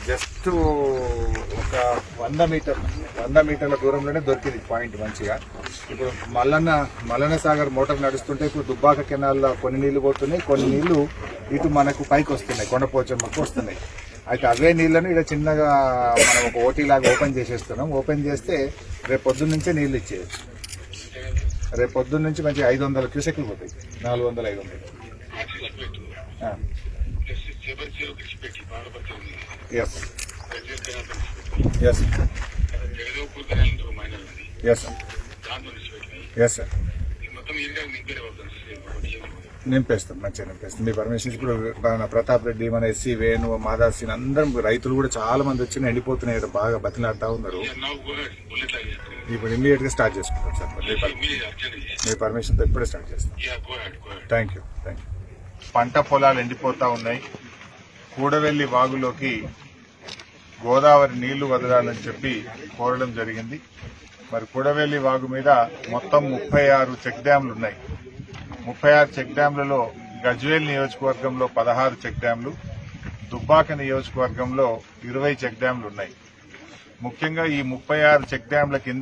just ఒక వంద metre వంద మీటర్ల దూరంలోనే దొరికింది పాయింట్ మంచిగా ఇప్పుడు మల్లన్న మల్లన్న సాగర్ మోటార్ నడుస్తుంటే ఇప్పుడు దుబ్బాక కెనాల్లో కొన్ని నీళ్లు పోతున్నాయి కొన్ని నీళ్లు ఇటు మనకు పైకి వస్తున్నాయి కొండపోచమ్మకు వస్తున్నాయి అయితే అవే నీళ్లను ఇక్కడ చిన్నగా మనం ఒక ఓటీ లాగా ఓపెన్ చేసేస్తున్నాం ఓపెన్ చేస్తే రేపు పొద్దున్న నుంచే నీళ్లు ఇచ్చేయచ్చు రేపు పొద్దున్న నుంచి మంచిగా ఐదు వందల క్యూసెక్లు పోతాయి నాలుగు వందల ఐదు వందలు yes yes yes yes sir నింపేస్తాం మంచిగా నింపేస్తాం మీ పర్మిషన్ ఇప్పుడు మన ప్రతాప్ రెడ్డి మన ఎస్సీ వేణు మాదాసీన్ అందరం రైతులు కూడా చాలా మంది వచ్చి ఎండిపోతున్నాయి ఇక్కడ బాగా బతిలాడుతూ ఉన్నారు ఇప్పుడు ఇమీడియట్ గా స్టార్ట్ చేసుకుంటాం సార్ మీ పర్- మీ పర్మిషన్ తో ఇప్పుడే స్టార్ట్ చేస్తాం థ్యాంక్ యూ థ్యాంక్ యూ పంట పొలాలు ఎండిపోతా ఉన్నాయి కూడవెల్లి వాగులోకి గోదావరి నీళ్లు వదలాలని చెప్పి కోరడం జరిగింది మరి కూడవెల్లి వాగు మీద మొత్తం ముప్పై ఆరు చెక్ డ్యాంలు ఉన్నాయి ముప్పై ఆరు చెక్ డ్యాంలలో గజ్వేల్ నియోజకవర్గంలో పదహారు చెక్ డ్యాంలు దుబ్బాక నియోజకవర్గంలో ఇరవై చెక్ డ్యాంలు ఉన్నాయి ముఖ్యంగా ఈ ముప్పై ఆరు చెక్ డ్యాంల కింద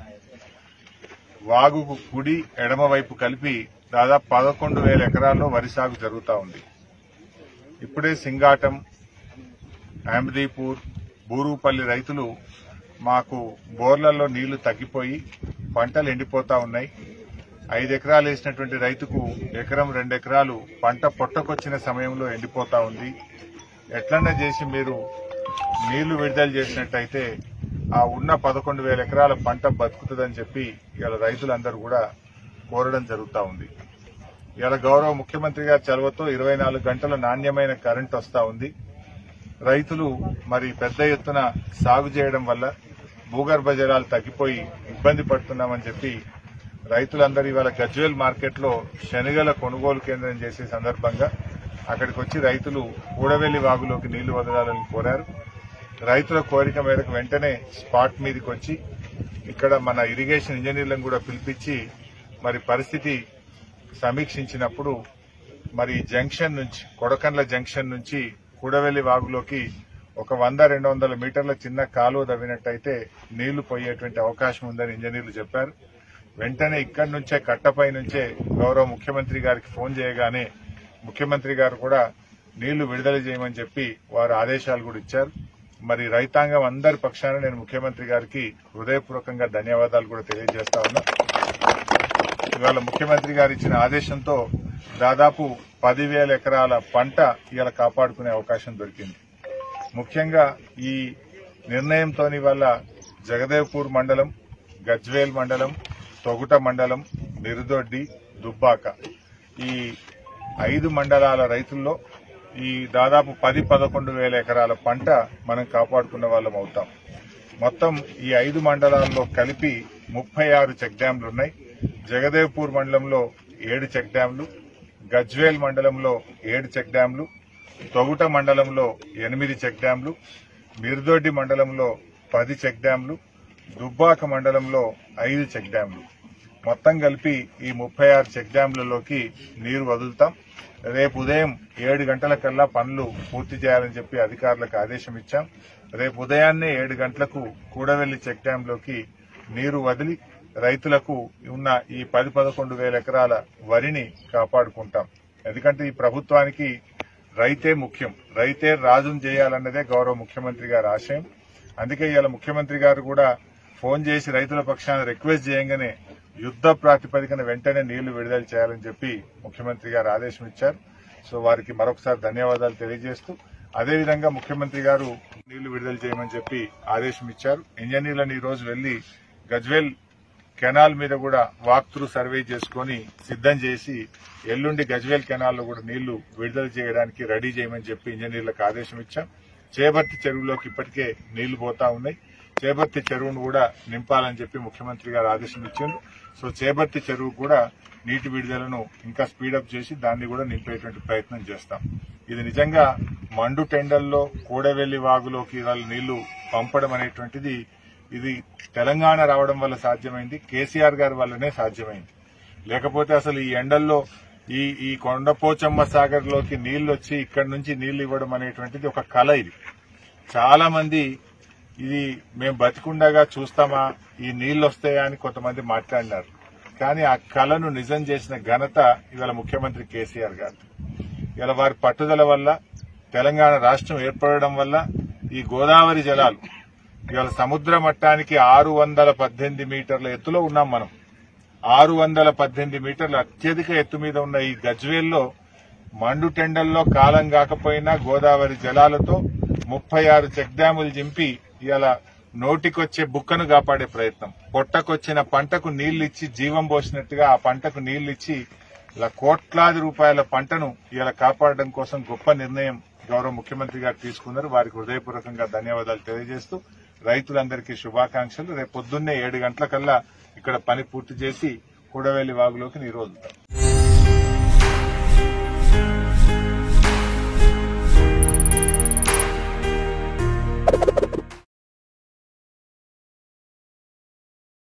వాగుకు కుడి ఎడమ వైపు కలిపి దాదాపు పదకొండు వేల ఎకరాల్లో వరి సాగు జరుగుతూ ఉంది ఇప్పుడే సింగాటం అహ్మదీపూర్ బూరుపల్లి రైతులు మాకు బోర్లలో నీళ్లు తగ్గిపోయి పంటలు ఎండిపోతా ఉన్నాయి ఐదు ఎకరాలు వేసినటువంటి రైతుకు ఎకరం రెండు ఎకరాలు పంట పొట్టకొచ్చిన సమయంలో ఎండిపోతా ఉంది ఎట్లన్నా చేసి మీరు నీళ్లు విడుదల చేసినట్టయితే ఆ ఉన్న పదకొండు వేల ఎకరాల పంట బతుకుతుందని చెప్పి ఇవాళ రైతులందరూ కూడా కోరడం జరుగుతూ ఉంది ఇవాళ గౌరవ ముఖ్యమంత్రి గారి చొరవతో ఇరవై నాలుగు గంటల నాణ్యమైన కరెంట్ వస్తా ఉంది రైతులు మరి పెద్ద ఎత్తున సాగు చేయడం వల్ల భూగర్భ జలాలు తగ్గిపోయి ఇబ్బంది పడుతున్నామని చెప్పి రైతులందరూ ఇవాళ గజ్వేల్ మార్కెట్లో శనగల కొనుగోలు కేంద్రం చేసే సందర్భంగా అక్కడికి వచ్చి రైతులు కూడవెల్లి వాగులోకి నీళ్లు వదలాలని కోరారు రైతుల కోరిక మేరకు వెంటనే స్పాట్ మీదకి వచ్చి ఇక్కడ మన ఇరిగేషన్ ఇంజనీర్లను కూడా పిలిపించి మరి పరిస్థితి సమీక్షించినప్పుడు మరి జంక్షన్ నుంచి కొడకండ్ల జంక్షన్ నుంచి కూడవెల్లి వాగులోకి ఒక వంద రెండు వందల మీటర్ల చిన్న కాలువ తవ్వినట్టయితే నీళ్లు పోయేటువంటి అవకాశం ఉందని ఇంజనీర్లు చెప్పారు వెంటనే ఇక్కడి నుంచే కట్టపై నుంచే గౌరవ ముఖ్యమంత్రి గారికి ఫోన్ చేయగానే ముఖ్యమంత్రి గారు కూడా నీళ్లు విడుదల చేయమని చెప్పి వారు ఆదేశాలు కూడా ఇచ్చారు మరి రైతాంగం అందరి పక్షాన నేను ముఖ్యమంత్రి గారికి హృదయపూర్వకంగా ధన్యవాదాలు కూడా తెలియజేస్తా ఉన్నా ఇవాళ ముఖ్యమంత్రి గారు ఇచ్చిన ఆదేశంతో దాదాపు పదివేల ఎకరాల పంట ఇవాళ కాపాడుకునే అవకాశం దొరికింది ముఖ్యంగా ఈ నిర్ణయంతో వల్ల జగదేవ్పూర్ మండలం గజ్వేల్ మండలం తొగుట మండలం నిరుదొడ్డి దుబ్బాక ఈ ఐదు మండలాల రైతుల్లో ఈ దాదాపు పది పదకొండు వేల ఎకరాల పంట మనం కాపాడుకున్న వాళ్ళం అవుతాం మొత్తం ఈ ఐదు మండలాల్లో కలిపి ముప్పై ఆరు చెక్ డ్యాంలు ఉన్నాయి జగదేవ్పూర్ మండలంలో ఏడు చెక్ డ్యాంలు గజ్వేల్ మండలంలో ఏడు చెక్ డ్యాంలు తొగుట మండలంలో ఎనిమిది చెక్ డ్యాంలు మిర్దొడ్డి మండలంలో పది చెక్ డ్యాంలు దుబ్బాక మండలంలో ఐదు చెక్ డ్యాంలు మొత్తం కలిపి ఈ ముప్పై ఆరు చెక్ డ్యాంలలోకి నీరు వదులుతాం రేపు ఉదయం ఏడు గంటల కల్లా పనులు పూర్తి చేయాలని చెప్పి అధికారులకు ఆదేశం ఇచ్చాం రేపు ఉదయాన్నే ఏడు గంటలకు కూడవెల్లి చెక్ డ్యాంలోకి నీరు వదిలి రైతులకు ఉన్న ఈ పది పదకొండు వేల ఎకరాల వరిని కాపాడుకుంటాం ఎందుకంటే ఈ ప్రభుత్వానికి రైతే ముఖ్యం రైతే రాజును చేయాలన్నదే గౌరవ ముఖ్యమంత్రి గారి ఆశయం అందుకే ఇవాళ ముఖ్యమంత్రి గారు కూడా ఫోన్ చేసి రైతుల పక్షాన రిక్వెస్ట్ చేయంగానే యుద్ద ప్రాతిపదికన వెంటనే నీళ్లు విడుదల చేయాలని చెప్పి ముఖ్యమంత్రి గారు ఆదేశం ఇచ్చారు సో వారికి మరొకసారి ధన్యవాదాలు తెలియజేస్తూ అదేవిధంగా ముఖ్యమంత్రి గారు నీళ్లు విడుదల చేయమని చెప్పి ఆదేశం ఇచ్చారు ఇంజనీర్లను ఈ రోజు వెళ్లి గజ్వేల్ కెనాల్ మీద కూడా వాక్ త్రూ సర్వే చేసుకుని సిద్దం చేసి ఎల్లుండి గజ్వేల్ కెనాల్లో కూడా నీళ్లు విడుదల చేయడానికి రెడీ చేయమని చెప్పి ఇంజనీర్లకు ఆదేశం ఇచ్చాం చేపర్తి చెరువులోకి ఇప్పటికే నీళ్లు పోతా ఉన్నాయి చేపర్తి చెరువును కూడా నింపాలని చెప్పి ముఖ్యమంత్రి గారు ఆదేశం ఇచ్చారు సో చేపర్తి చెరువు కూడా నీటి విడుదలను ఇంకా స్పీడప్ చేసి దాన్ని కూడా నింపేటువంటి ప్రయత్నం చేస్తాం ఇది నిజంగా మండు టెండల్లో కూడవెల్లి వాగులోకి వాళ్ళ నీళ్లు పంపడం అనేటువంటిది ఇది తెలంగాణ రావడం వల్ల సాధ్యమైంది కేసీఆర్ గారి వల్లనే సాధ్యమైంది లేకపోతే అసలు ఈ ఎండల్లో ఈ ఈ కొండపోచమ్మ సాగర్ లోకి నీళ్లు వచ్చి ఇక్కడి నుంచి నీళ్లు ఇవ్వడం అనేటువంటిది ఒక కళ ఇది చాలా మంది ఇది మేము బతికుండగా చూస్తామా ఈ నీళ్లు వస్తాయా అని కొంతమంది మాట్లాడినారు కానీ ఆ కళను నిజం చేసిన ఘనత ఇవాళ ముఖ్యమంత్రి కేసీఆర్ గారు ఇవాళ వారి పట్టుదల వల్ల తెలంగాణ రాష్ట్రం ఏర్పడడం వల్ల ఈ గోదావరి జలాలు ఇవాళ సముద్ర మట్టానికి ఆరు వందల పద్దెనిమిది మీటర్ల ఎత్తులో ఉన్నాం మనం ఆరు వందల పద్దెనిమిది మీటర్ల అత్యధిక ఎత్తు మీద ఉన్న ఈ గజ్వేల్లో మండు టెండల్లో కాలం కాకపోయినా గోదావరి జలాలతో ముప్పై ఆరు చెక్ డ్యాములు జింపి ఇవాళ నోటికొచ్చే బుక్కను కాపాడే ప్రయత్నం పొట్టకొచ్చిన పంటకు నీళ్లిచ్చి జీవం పోసినట్టుగా ఆ పంటకు నీళ్లిచ్చి ఇలా కోట్లాది రూపాయల పంటను ఇలా కాపాడడం కోసం గొప్ప నిర్ణయం గౌరవ ముఖ్యమంత్రి గారు తీసుకున్నారు వారికి హృదయపూర్వకంగా ధన్యవాదాలు తెలియజేస్తూ రైతులందరికీ శుభాకాంక్షలు రేపు పొద్దున్నే ఏడు గంటలకల్లా ఇక్కడ పని పూర్తి చేసి కూడవేలి వాగులోకి నీరు వదులుతాం